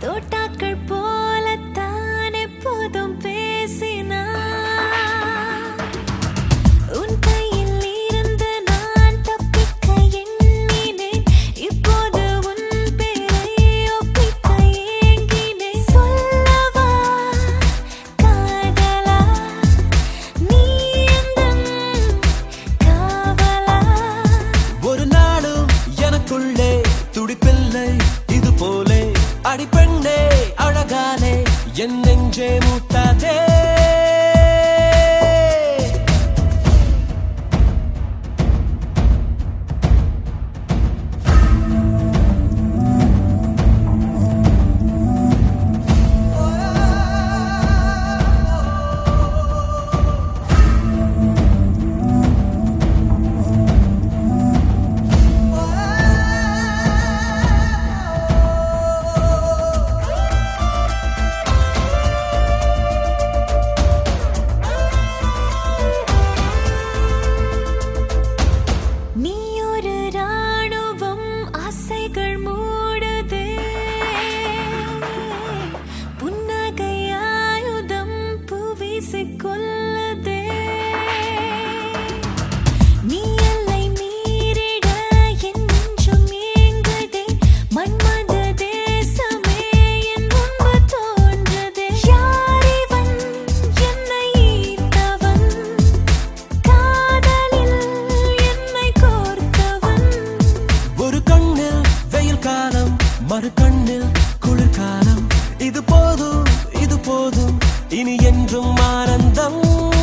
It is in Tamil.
தோட்டாக்கள் போலத்தான் எப்போதும் பேசினான் உன் கையில் இருந்து நான் தப்பிக்க எண்ணினேன் இப்போது உன் பேரை ஒப்பிக்க ஏங்கினேன் சொல்லவா காதலா நீ எந்தன் காவலா ஒரு நாளும் எனக்குள்ளே துடிப்பில்லை இது போலே அடிப்பெண்ணே அழகானே என் நெஞ்சே மூட்டாதே நீ ஒரு ராணுவம் ஆசைகள் மூடுதே புன்னகை ஆயுதம் புவிசிக் கொள்ளுதே நீ எல்லை மீறிட என் நெஞ்சம் ஏங்குதே மன்மத தேசமே என் முன்பு தோன்றுதே யார் இவன் என்னை ஈர்த்தவன் காதலில் என்னை கோர்த்தவன் ஒரு கண்ணில் வெயில் காலம் மறு கண்ணில் குளிர்காலம் இது போதும் இது போதும் இனி என்றும் ஆனந்தம்